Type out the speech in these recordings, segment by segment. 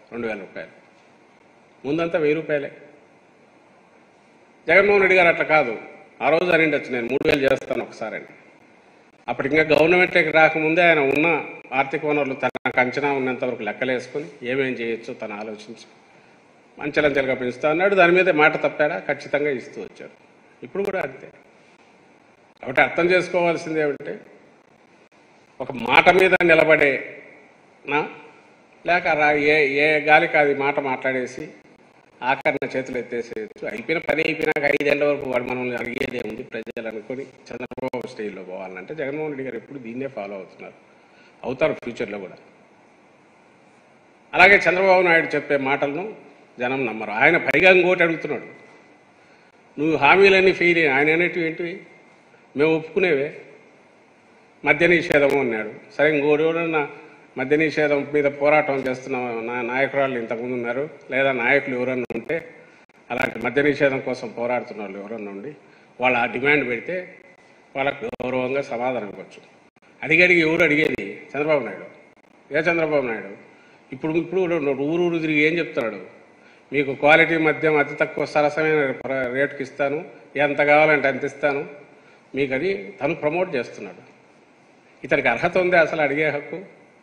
రెండు వేల రూపాయలు ముందంతా వెయ్యి రూపాయలే జగన్మోహన్ రెడ్డి గారు అట్లా కాదు ఆ రోజు అనిండొచ్చు నేను మూడు వేలు చేస్తాను ఒకసారి అని అప్పుడు ఇంకా గవర్నమెంట్కి రాకముందే ఆయన ఉన్న ఆర్థిక వనరులు తనకు అంచనా ఉన్నంత వరకు లెక్కలేసుకొని ఏమేం చేయొచ్చు తను ఆలోచించి అంచెలంచెలుగా పెంచుతా అన్నాడు దాని మీద మాట తప్పాడా ఖచ్చితంగా ఇస్తూ వచ్చాడు ఇప్పుడు కూడా అంతే కాబట్టి అర్థం చేసుకోవాల్సింది ఏమంటే ఒక మాట మీద నిలబడే నా లేక రా ఏ ఏ గాలికి అది మాట మాట్లాడేసి ఆఖరణ చేతులు ఎత్తేసేయచ్చు అయిపోయిన పని అయిపోయినాక ఐదేళ్ల వరకు వాడు మనల్ని అడిగేదే ఉంది ప్రజలు అనుకొని చంద్రబాబు స్టేజ్లో పోవాలంటే జగన్మోహన్ రెడ్డి గారు ఎప్పుడు దీన్నే ఫాలో అవుతున్నారు అవుతారు ఫ్యూచర్లో కూడా అలాగే చంద్రబాబు నాయుడు చెప్పే మాటలను జనం నమ్మరు ఆయన పైగా ఇంకోటి అడుగుతున్నాడు నువ్వు హామీలన్నీ ఫెయిల్ అయ్యి ఆయన అనేటివి ఏంటివి మేము ఒప్పుకునేవే మద్య నిషేధం అన్నాడు సరే ఇంకోటి ఎవరన్నా మద్య నిషేధం మీద పోరాటం చేస్తున్న నా నాయకురాళ్ళు ఇంతకుముందు ఉన్నారు లేదా నాయకులు ఎవరన్నా ఉంటే అలాంటి మద్య నిషేధం కోసం పోరాడుతున్న వాళ్ళు ఎవరన్నా ఉండి వాళ్ళు ఆ డిమాండ్ పెడితే వాళ్ళకు గౌరవంగా సమాధానం ఇవ్వచ్చు అడిగి అడిగి ఎవరు అడిగేది చంద్రబాబు నాయుడు ఏ చంద్రబాబు నాయుడు ఇప్పుడు ఇప్పుడు ఊరు ఊరు తిరిగి ఏం చెప్తున్నాడు మీకు క్వాలిటీ మద్యం అతి తక్కువ సరసమైన ప్ర- రేటుకి ఇస్తాను ఎంత కావాలంటే అంత ఇస్తాను మీకు అది తను ప్రమోట్ చేస్తున్నాడు ఇతనికి అర్హత ఉంది అసలు అడిగే హక్కు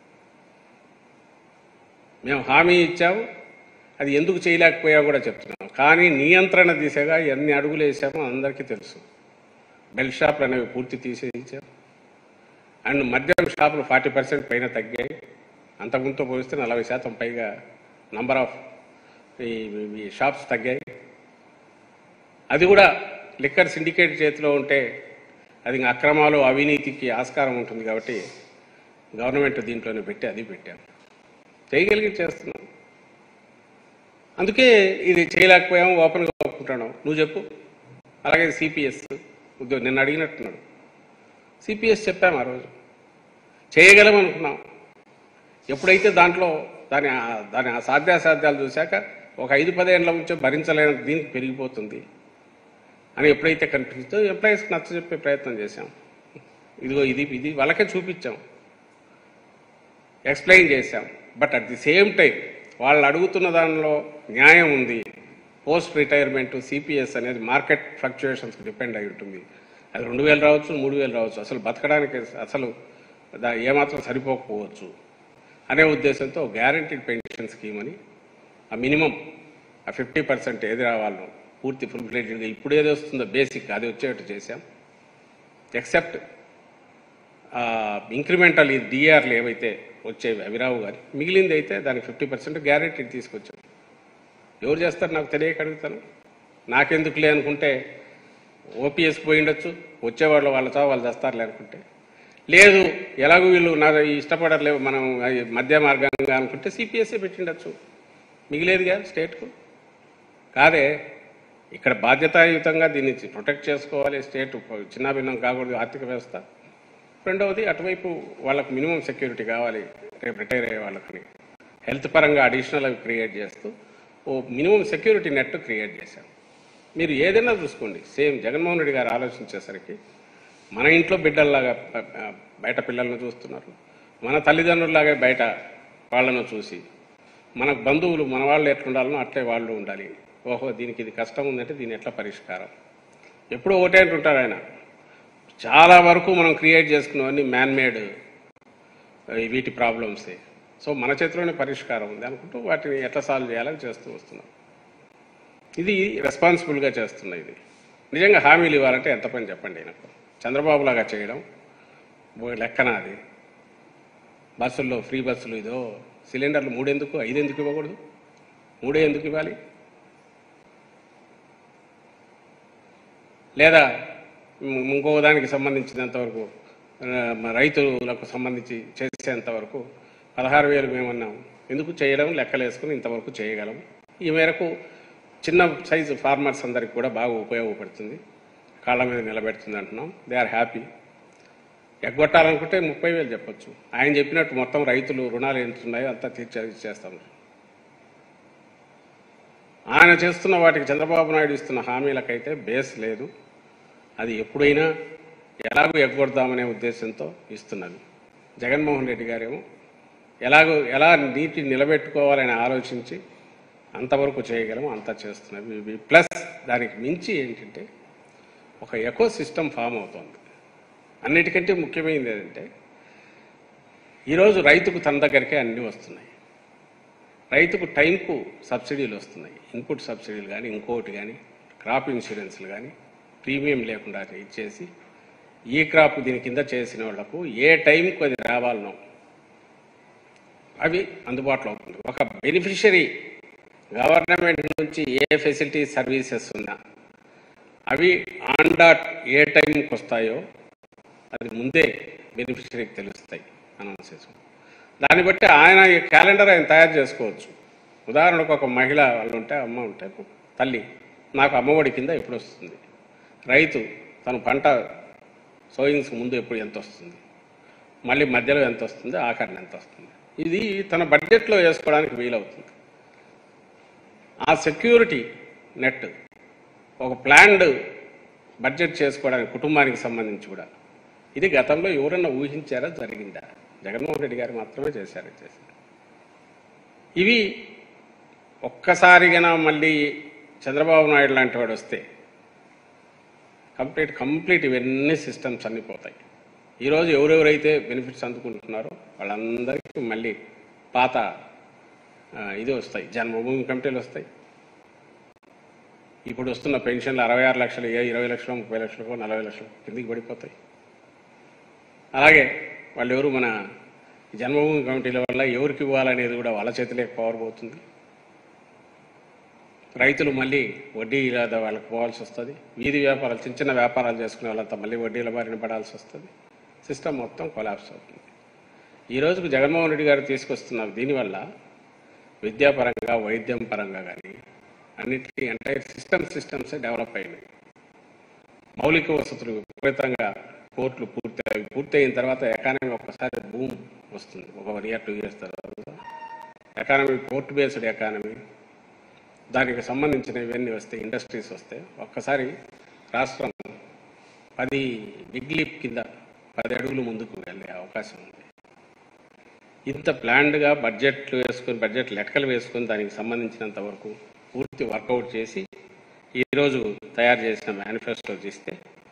మేము హామీ ఇచ్చాము అది ఎందుకు చేయలేకపోయా కూడా చెప్తున్నాం కానీ నియంత్రణ దిశగా ఎన్ని అడుగులు వేసామో అందరికీ తెలుసు బెల్ షాపులు అనేవి పూర్తి తీసేయించాం అండ్ మద్యం షాపులు ఫార్టీ పర్సెంట్ పైన తగ్గాయి అంతకుముందుతో పోలిస్తే నలభై శాతం పైగా నంబర్ ఆఫ్ ఈ ఈ షాప్స్ తగ్గాయి అది కూడా లిక్కర్ సిండికేట్ చేతిలో ఉంటే అది ఇంకా అక్రమాలు అవినీతికి ఆస్కారం ఉంటుంది కాబట్టి గవర్నమెంట్ దీంట్లోనే పెట్టి అది పెట్టాం చేయగలిగి చేస్తున్నాం అందుకే ఇది చేయలేకపోయాము ఓపెన్గా ఒప్పుకుంటాను నువ్వు చెప్పు అలాగే సిపిఎస్ ఉద్యోగం నిన్న అడిగినట్టున్నాడు సిపిఎస్ చెప్పాము ఆ రోజు చేయగలం అనుకున్నాం ఎప్పుడైతే దాంట్లో దాని దాని సాధ్యాసాధ్యాలు చూశాక ఒక ఐదు పదేళ్ళ నుంచో భరించలేని దీనికి పెరిగిపోతుంది అని ఎప్పుడైతే కనిపిస్తుందో ఎంప్లాయీస్కి నచ్చజెప్పే ప్రయత్నం చేశాం ఇదిగో ఇది ఇది వాళ్ళకే చూపించాం ఎక్స్ప్లెయిన్ చేశాం but at the same time వాళ్ళు అడుగుతున్న దానిలో న్యాయం ఉంది పోస్ట్ రిటైర్మెంట్ సిపిఎస్ అనేది మార్కెట్ ఫ్లక్చుయేషన్స్కి డిపెండ్ అయి ఉంటుంది అది రెండు వేలు రావచ్చు మూడు వేలు రావచ్చు అసలు బతకడానికి అసలు దా ఏమాత్రం సరిపోకపోవచ్చు అనే ఉద్దేశంతో గ్యారంటీడ్ పెన్షన్ స్కీమ్ అని ఆ మినిమం ఆ ఫిఫ్టీ పర్సెంట్ ఏది రావాలో పూర్తి ఫుల్ ఫ్లెడ్జ్గా ఇప్పుడు ఏది వస్తుందో బేసిక్ అది వచ్చేటట్టు చేశాం ఎక్సెప్ట్ ఇంక్రిమెంటల్ ఈ డిఆర్లు ఏవైతే వచ్చేవి అవి రావు కానీ మిగిలింది అయితే దానికి ఫిఫ్టీ పర్సెంట్ గ్యారెంటీ తీసుకొచ్చాం ఎవరు చేస్తారు నాకు తెలియక అడుగుతాను నాకెందుకులే అనుకుంటే ఓపీఎస్ పోయి ఉండొచ్చు వచ్చేవాళ్ళు వాళ్ళ చావు వాళ్ళు చేస్తారులే అనుకుంటే లేదు ఎలాగో వీళ్ళు నా ఇష్టపడలేవు మనం అది మధ్య మార్గంగా అనుకుంటే సిపిఎస్ఏ పెట్టిండొచ్చు మిగిలేదుగా స్టేట్కు కాదే ఇక్కడ బాధ్యతాయుతంగా దీన్ని ప్రొటెక్ట్ చేసుకోవాలి స్టేట్ చిన్నాభిన్నం కాకూడదు ఆర్థిక వ్యవస్థ రెండవది అటువైపు వాళ్ళకు మినిమం సెక్యూరిటీ కావాలి రేపు రిటైర్ అయ్యే వాళ్ళకి హెల్త్ పరంగా అడిషనల్ అవి క్రియేట్ చేస్తూ ఓ మినిమం సెక్యూరిటీ నెట్ క్రియేట్ చేశాం మీరు ఏదైనా చూసుకోండి సేమ్ జగన్మోహన్ రెడ్డి గారు ఆలోచించేసరికి మన ఇంట్లో బిడ్డల్లాగా ప- ప- బయట పిల్లలను చూస్తున్నారు మన తల్లిదండ్రుల్లాగా బయట వాళ్ళను చూసి మన బంధువులు మన వాళ్ళు ఎట్లుండాలనో అట్లే వాళ్ళు ఉండాలి ఓహో దీనికి ఇది కష్టం ఉందంటే దీని ఎట్లా పరిష్కారం ఎప్పుడూ ఒకటే అంటుంటారు ఆయన చాలా వరకు మనం క్రియేట్ చేసుకున్నవన్నీ మ్యాన్మేడ్ వీటి ప్రాబ్లమ్సే సో మన చేతిలోనే పరిష్కారం ఉంది అనుకుంటూ వాటిని ఎట్లా సాల్వ్ చేయాలని చేస్తూ వస్తున్నాం ఇది రెస్పాన్సిబుల్గా చేస్తున్న ఇది నిజంగా హామీలు ఇవ్వాలంటే ఎంత పని చెప్పండి నాకు చంద్రబాబు లాగా చేయడం ఓ లెక్కన అది బస్సుల్లో ఫ్రీ బస్సులు ఇదో సిలిండర్లు మూడెందుకు ఐదు ఎందుకు ఇవ్వకూడదు మూడే ఎందుకు ఇవ్వాలి లేదా ఇం- ఇంకో దానికి సంబంధించినంత వరకు ఆ, మ- రైతులకు సంబంధించి చేసేంత వరకు పదహారు వేలు మేమన్నాం ఎందుకు చేయడం లెక్కలేసుకుని ఇంతవరకు చేయగలం ఈ మేరకు చిన్న సైజు ఫార్మర్స్ అందరికి కూడా బాగా ఉపయోగపడుతుంది కాళ్ళ మీద నిలబెడుతుంది అంటున్నాం దే ఆర్ హ్యాపీ ఎగ్గొట్టాలనుకుంటే ముప్పై వేలు చెప్పొచ్చు ఆయన చెప్పినట్టు మొత్తం రైతులు రుణాలు ఎంత ఉన్నాయో అంతా తీర్చే ఇచ్చేస్తాం ఆయన చేస్తున్న వాటికి చంద్రబాబు నాయుడు ఇస్తున్న హామీలకైతే బేస్ లేదు అది ఎప్పుడైనా ఎలాగో ఎగ్గొడదామనే ఉద్దేశంతో ఇస్తున్నది జగన్మోహన్ రెడ్డి గారేమో ఎలాగో ఎలా నీటి నిలబెట్టుకోవాలని ఆలోచించి అంతవరకు చేయగలము అంతా చేస్తున్నాం ప్లస్ దానికి మించి ఏంటంటే ఒక ఎకో సిస్టమ్ ఫామ్ అవుతుంది అన్నిటికంటే ముఖ్యమైనది ఏంటంటే ఈరోజు రైతుకు తన దగ్గరికే అన్నీ వస్తున్నాయి రైతుకు టైంకు సబ్సిడీలు వస్తున్నాయి ఇన్పుట్ సబ్సిడీలు కానీ ఇంకోటి కానీ క్రాప్ ఇన్సూరెన్స్లు కానీ ప్రీమియం లేకుండా ఇచ్చేసి ఈ క్రాప్ దీని కింద చేసిన వాళ్లకు ఏ టైంకు అది రావాలనో అవి అందుబాటులో ఉంటుంది ఒక బెనిఫిషరీ గవర్నమెంట్ నుంచి ఏ ఫెసిలిటీ సర్వీసెస్ ఉన్నా అవి ఆన్ డాట్ ఏ టైంకి వస్తాయో అది ముందే బెనిఫిషరీకి తెలుస్తాయి అనౌన్స్ చేసాం దాన్ని బట్టి ఆయన ఈ క్యాలెండర్ ఆయన తయారు చేసుకోవచ్చు ఉదాహరణకు ఒక మహిళ వాళ్ళు ఉంటే అమ్మ ఉంటే తల్లి నాకు అమ్మఒడి కింద ఎప్పుడు వస్తుంది రైతు తన పంట సోయింగ్స్ ముందు ఎప్పుడు ఎంత వస్తుంది మళ్ళీ మధ్యలో ఎంత వస్తుంది ఆఖరిని ఎంత వస్తుంది ఇది తన బడ్జెట్లో వేసుకోవడానికి వీలవుతుంది ఆ సెక్యూరిటీ నెట్ ఒక ప్లాన్డ్ బడ్జెట్ చేసుకోవడానికి కుటుంబానికి సంబంధించి కూడా ఇది గతంలో ఎవరన్నా ఊహించారా జరిగిందా జగన్మోహన్ రెడ్డి గారు మాత్రమే చేశారు చేశారు ఇవి ఒక్కసారిగా మళ్ళీ చంద్రబాబు నాయుడు లాంటి వాడు వస్తే కంప్లీట్ కంప్లీట్ ఇవన్నీ సిస్టమ్స్ అన్నీ పోతాయి ఈరోజు ఎవరెవరైతే బెనిఫిట్స్ అందుకుంటున్నారో వాళ్ళందరికీ మళ్ళీ పాత ఆ, ఇది వస్తాయి జన్మభూమి కమిటీలు వస్తాయి ఇప్పుడు వస్తున్న పెన్షన్లు అరవై ఆరు లక్షలు ఏ ఇరవై లక్షలు ముప్పై లక్షలకు నలభై లక్షలు కిందికి పడిపోతాయి అలాగే వాళ్ళు ఎవరు మన జన్మభూమి కమిటీల వల్ల ఎవరికి ఇవ్వాలనేది కూడా వాళ్ళ చేతిలోకి పవర్ పోతుంది రైతులు మళ్ళీ వడ్డీ లేదా వాళ్ళకి పోవాల్సి వస్తుంది వీధి వ్యాపారాలు చిన్న చిన్న వ్యాపారాలు చేసుకునే వాళ్ళంతా మళ్ళీ వడ్డీల బారిన పడాల్సి వస్తుంది సిస్టమ్ మొత్తం కొలాప్స్ అవుతుంది ఈ రోజుకు జగన్మోహన్ రెడ్డి గారు తీసుకొస్తున్న దీనివల్ల విద్యాపరంగా వైద్యం పరంగా కానీ అన్నిటికీ ఎంటైర్ సిస్టమ్ సిస్టమ్స్ డెవలప్ అయినాయి మౌలిక వసతులు విపరీతంగా కోర్టులు పూర్తి అవి పూర్తయిన తర్వాత ఎకానమీ ఒక్కసారి భూమ్ వస్తుంది ఒక వన్ ఇయర్ టూ ఇయర్స్ తర్వాత ఎకానమీ పోర్ట్ బేస్డ్ ఎకానమీ దానికి సంబంధించిన ఇవన్నీ వస్తాయి ఇండస్ట్రీస్ వస్తాయి ఒక్కసారి రాష్ట్రం పది బిగ్ లీప్ కింద పది అడుగులు ముందుకు వెళ్ళే అవకాశం ఉంది ఇంత ప్లాన్డ్గా బడ్జెట్లు వేసుకొని బడ్జెట్ లెక్కలు వేసుకొని దానికి సంబంధించినంత వరకు పూర్తి వర్కౌట్ చేసి ఈరోజు తయారు చేసిన మేనిఫెస్టో తీస్తే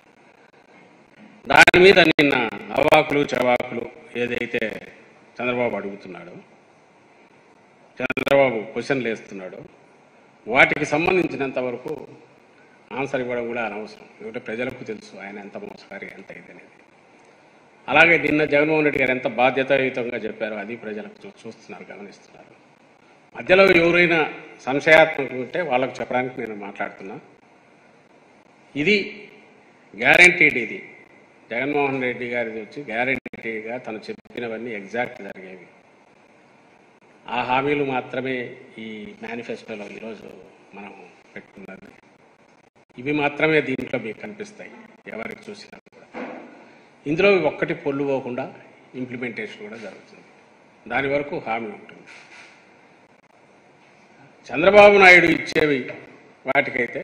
దాని మీద నిన్న అవాకులు చవాకులు ఏదైతే చంద్రబాబు అడుగుతున్నాడో చంద్రబాబు క్వశ్చన్లు వేస్తున్నాడో వాటికి సంబంధించినంత వరకు ఆన్సర్ ఇవ్వడం కూడా అనవసరం ఎందుకంటే ప్రజలకు తెలుసు ఆయన ఎంత మోసగారి ఎంత ఇది అనేది అలాగే నిన్న జగన్మోహన్ రెడ్డి గారు ఎంత బాధ్యతాయుతంగా చెప్పారో అది ప్రజలకు చూ- చూస్తున్నారు గమనిస్తున్నారు మధ్యలో ఎవరైనా సంశయాత్మకం ఉంటే వాళ్ళకు చెప్పడానికి నేను మాట్లాడుతున్నా ఇది గ్యారంటీడ్ ఇది జగన్మోహన్ రెడ్డి గారిది వచ్చి గ్యారంటీగా తను చెప్పినవన్నీ ఎగ్జాక్ట్ జరిగేవి ఆ హామీలు మాత్రమే ఈ మేనిఫెస్టోలో ఈరోజు మనం పెట్టుకున్నది ఇవి మాత్రమే దీంట్లో మీకు కనిపిస్తాయి ఎవరికి చూసినా కూడా ఇందులో ఒక్కటి పొల్లు పోకుండా ఇంప్లిమెంటేషన్ కూడా జరుగుతుంది దాని వరకు హామీ ఉంటుంది చంద్రబాబు నాయుడు ఇచ్చేవి వాటికైతే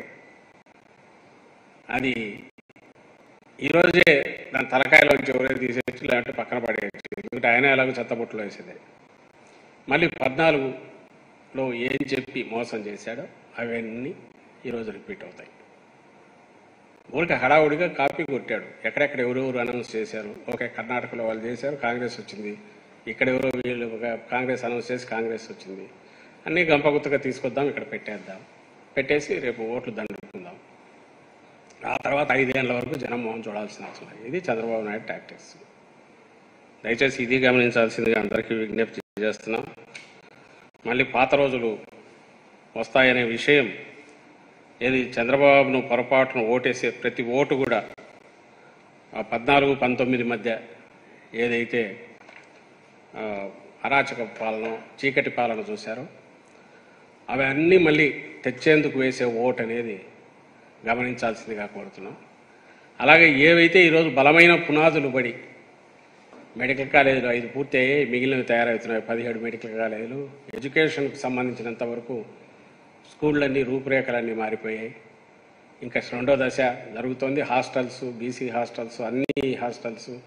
అది ఈరోజే దాని తలకాయలోంచి ఎవరైనా తీసేసి లేదంటే పక్కన పడేయచ్చు ఎందుకంటే ఆయన ఎలాగో చెత్తబుట్టలో వేసేదే మళ్ళీ పద్నాలుగులో ఏం చెప్పి మోసం చేశాడో అవన్నీ ఈరోజు రిపీట్ అవుతాయి ఊరికి హడావుడిగా కాపీ కొట్టాడు ఎక్కడెక్కడ ఎవరెవరు అనౌన్స్ చేశారు ఓకే కర్ణాటకలో వాళ్ళు చేశారు కాంగ్రెస్ వచ్చింది ఇక్కడ ఎవరో వీళ్ళు ఒక కాంగ్రెస్ అనౌన్స్ చేసి కాంగ్రెస్ వచ్చింది అన్నీ గంపగుత్తగా తీసుకొద్దాం ఇక్కడ పెట్టేద్దాం పెట్టేసి రేపు ఓట్లు దండుకుందాం ఆ తర్వాత ఐదేళ్ల వరకు జనం మోహన్ చూడాల్సిన అవసరం లేదు. ఇది చంద్రబాబు నాయుడు టాక్టిక్స్ దయచేసి ఇది గమనించాల్సిందిగా అందరికీ విజ్ఞప్తి చేస్తున్నాం మళ్ళీ పాత రోజులు వస్తాయనే విషయం ఏది చంద్రబాబును పొరపాటును ఓటేసే ప్రతి ఓటు కూడా ఆ పద్నాలుగు పంతొమ్మిది మధ్య ఏదైతే ఆ, అరాచక పాలన చీకటి పాలన చూశారో అవి అన్నీ మళ్ళీ తెచ్చేందుకు వేసే ఓటు అనేది గమనించాల్సిందిగా కోరుతున్నాం అలాగే ఏవైతే ఈరోజు బలమైన పునాదులు పడి మెడికల్ కాలేజీలు ఐదు పూర్తయ్యాయి మిగిలినవి తయారవుతున్నాయి పదిహేడు మెడికల్ కాలేజీలు ఎడ్యుకేషన్కి సంబంధించినంత వరకు స్కూళ్ళన్నీ రూపురేఖలన్నీ మారిపోయాయి ఇంకా రెండో దశ జరుగుతోంది హాస్టల్స్ బీసీ హాస్టల్స్ అన్ని హాస్టల్స్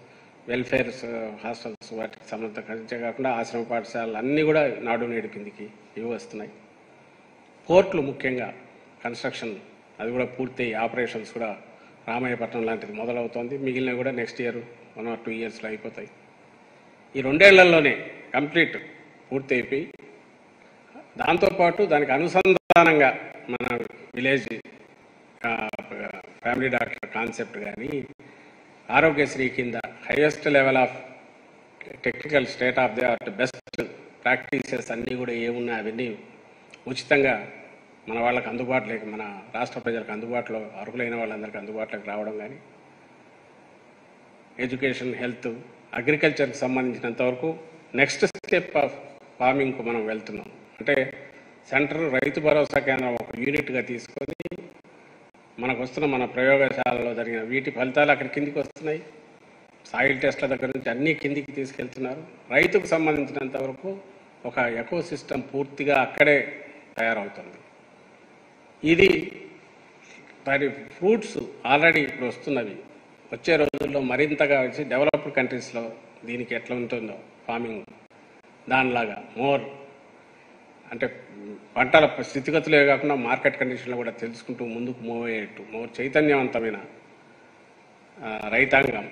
వెల్ఫేర్ హాస్టల్స్ వాటికి సంబంధించే కాకుండా ఆశ్రమ పాఠశాలలు అన్నీ కూడా నాడు నేడు కిందికి ఇవి వస్తున్నాయి పోర్ట్లు ముఖ్యంగా కన్స్ట్రక్షన్ అది కూడా పూర్తి ఆపరేషన్స్ కూడా రామాయపట్నం లాంటిది మొదలవుతోంది మిగిలినవి కూడా next year one or two ఇయర్స్లో అయిపోతాయి ఈ రెండేళ్లలోనే కంప్లీట్ పూర్తి అయిపోయి దాంతోపాటు దానికి అనుసంధానంగా మన విలేజ్ ఆ, ఫ్యామిలీ డాక్టర్ కాన్సెప్ట్ కానీ ఆరోగ్యశ్రీ కింద highest level of technical state of the art best practices అన్నీ కూడా ఏమున్నా అవన్నీ ఉచితంగా మన వాళ్ళకి అందుబాటులోకి మన రాష్ట్ర ప్రజలకు అందుబాటులో అర్హులైన వాళ్ళందరికీ అందుబాటులోకి రావడం కానీ ఎడ్యుకేషన్ హెల్త్ అగ్రికల్చర్కి సంబంధించినంత వరకు నెక్స్ట్ స్టెప్ ఆఫ్ ఫార్మింగ్కు మనం వెళ్తున్నాం అంటే సెంటర్ రైతు భరోసా కేంద్రం ఒక యూనిట్గా తీసుకొని మనకు వస్తున్న మన ప్రయోగశాలలో జరిగిన వీటి ఫలితాలు అక్కడ కిందికి వస్తున్నాయి సాయిల్ టెస్ట్ల దగ్గర నుంచి అన్నీ కిందికి తీసుకెళ్తున్నారు రైతుకు సంబంధించినంత వరకు ఒక ఎకో సిస్టమ్ పూర్తిగా అక్కడే తయారవుతుంది ఇది వారి ఫ్రూట్స్ ఆల్రెడీ ఇప్పుడు వస్తున్నవి వచ్చే రోజుల్లో మరింతగా వచ్చి డెవలప్డ్ కంట్రీస్లో దీనికి ఎట్లా ఉంటుందో ఫార్మింగ్ దానిలాగా మోర్ అంటే పంటల స్థితిగతులే కాకుండా మార్కెట్ కండిషన్లు కూడా తెలుసుకుంటూ ముందుకు మూవ్ అయ్యేట్టు మోర్ చైతన్యవంతమైన ఆ, రైతాంగం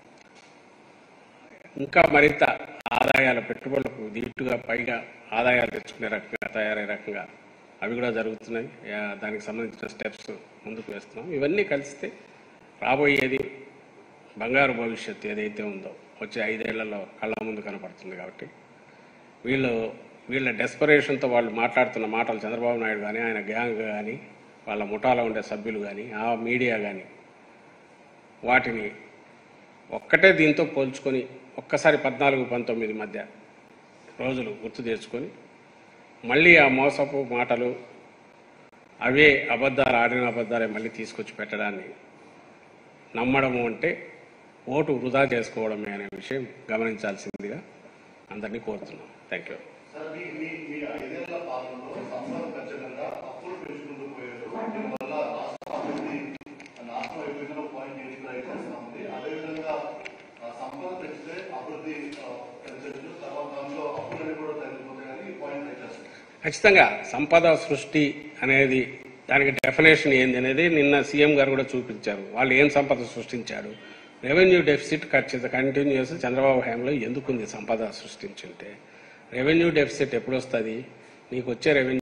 ఇంకా మరింత ఆదాయాల పెట్టుబడులకు దీటుగా పైగా ఆదాయాలు తెచ్చుకునే రకంగా తయారయ్యే రకంగా అవి కూడా జరుగుతున్నాయి ఆ, దానికి సంబంధించిన స్టెప్స్ ముందుకు వేస్తున్నాం ఇవన్నీ కలిస్తే రాబోయేది బంగారు భవిష్యత్తు ఏదైతే ఉందో వచ్చే ఐదేళ్లలో కళ్ళ ముందు కనపడుతుంది కాబట్టి వీళ్ళు వీళ్ళ డెస్పరేషన్తో వాళ్ళు మాట్లాడుతున్న మాటలు చంద్రబాబు నాయుడు కానీ ఆయన గ్యాంగ్ కానీ వాళ్ళ ముఠాలో ఉండే సభ్యులు కానీ ఆ మీడియా కానీ వాటిని ఒక్కటే దీంతో పోల్చుకొని ఒక్కసారి పద్నాలుగు పంతొమ్మిది మధ్య రోజులు గుర్తు తెచ్చుకొని మళ్ళీ ఆ మోసపు మాటలు అవే అబద్ధాలు ఆడిన అబద్ధాలే మళ్ళీ తీసుకొచ్చి పెట్టడాన్ని నమ్మడము అంటే ఓటు వృధా చేసుకోవడమే అనే విషయం గమనించాల్సిందిగా అందరినీ కోరుతున్నాం థ్యాంక్ యూ సార్ మీ మీ మీ ఐదేళ్ల పాలనలో సంపద ఖచ్చితంగా అప్పులు పెంచుకుంటూ పోయారు దీనివల్ల రాష్ట్ర అభివృద్ధి నాశనం అయిపోయిందని పాయింట్ ఎన్నికలు చేస్తా ఉంది అదేవిధంగా ఆ, సంపద పెంచితే అభివృద్ధి ఆ, పెంచవచ్చు తర్వాత దాంట్లో అప్పులన్నీ కూడా తగ్గిపోతాయని ఈ పాయింట్ చేస్తారు ఖచ్చితంగా సంపద సృష్టి అనేది దానికి డెఫినేషన్ ఏంది అనేది నిన్న సీఎం గారు కూడా చూపించారు వాళ్ళు ఏం సంపద సృష్టించారు రెవెన్యూ డెఫిసిట్ ఖచ్చితంగా కంటిన్యూస్ చంద్రబాబు హయాంలో ఎందుకుంది సంపద సృష్టించుంటే రెవెన్యూ డెఫిసిట్ ఎప్పుడు వస్తుంది నీకు వచ్చే రెవెన్యూ